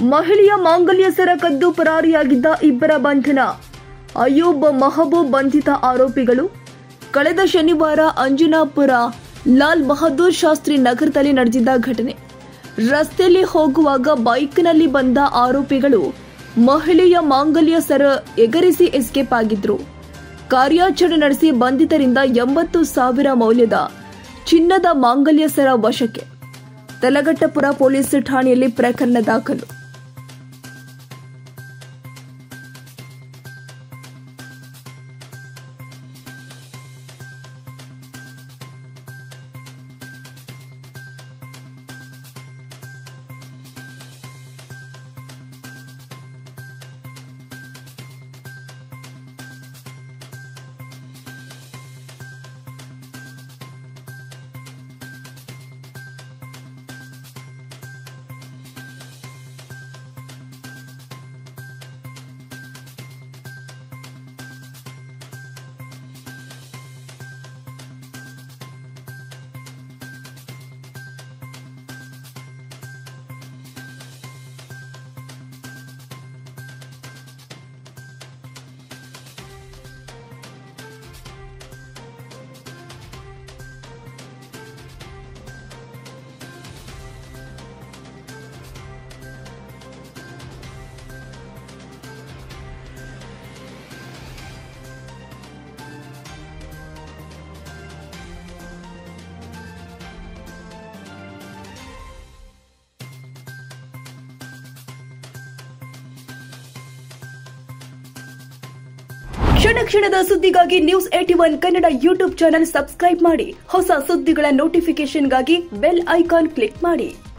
ಮಹಿಳೆಯ ಮಾಂಗಲ್ಯ ಸರ ಕದ್ದು ಪರಾರಿಯಾಗಿದ್ದ ಇಬ್ಬರ ಬಂಧನ ಅಯೂಬ್ ಮಹಬೂಬ್ ಬಂಧಿತ ಆರೋಪಿಗಳು ಕಳೆದ ಶನಿವಾರ ಅಂಜನಾಪುರ ಲಾಲ್ ಬಹದ್ದೂರ್ ಶಾಸ್ತ್ರಿ ನಗರದಲ್ಲಿ ನಡೆದಿದ್ದ ಘಟನೆ ರಸ್ತೆಯಲ್ಲಿ ಹೋಗುವಾಗ ಬೈಕ್ನಲ್ಲಿ ಬಂದ ಆರೋಪಿಗಳು ಮಹಿಳೆಯ ಮಾಂಗಲ್ಯ ಸರ ಎಗರಿಸಿ ಎಸ್ಕೇಪ್ ಆಗಿದ್ರು ಕಾರ್ಯಾಚರಣೆ ನಡೆಸಿ ಬಂಧಿತರಿಂದ ಎಂಬತ್ತು ಸಾವಿರ ಮೌಲ್ಯದ ಚಿನ್ನದ ಮಾಂಗಲ್ಯ ಸರ ವಶಕ್ಕೆ ತಲಗಟ್ಟಪುರ ಪೊಲೀಸ್ ಠಾಣೆಯಲ್ಲಿ ಪ್ರಕರಣ ದಾಖಲು ಕ್ಷಣ ಕ್ಷಣದ ಸುದ್ದಿಗಾಗಿ ನ್ಯೂಸ್ ಏಟಿ one Kannada YouTube channel subscribe ಮಾಡಿ ಹೊಸ ಸುದ್ದಿಗಳ ನೋಟಿಫಿಕೇಶನ್ಗಾಗಿ ಬೆಲ್ ಐಕಾನ್ ಕ್ಲಿಕ್ ಮಾಡಿ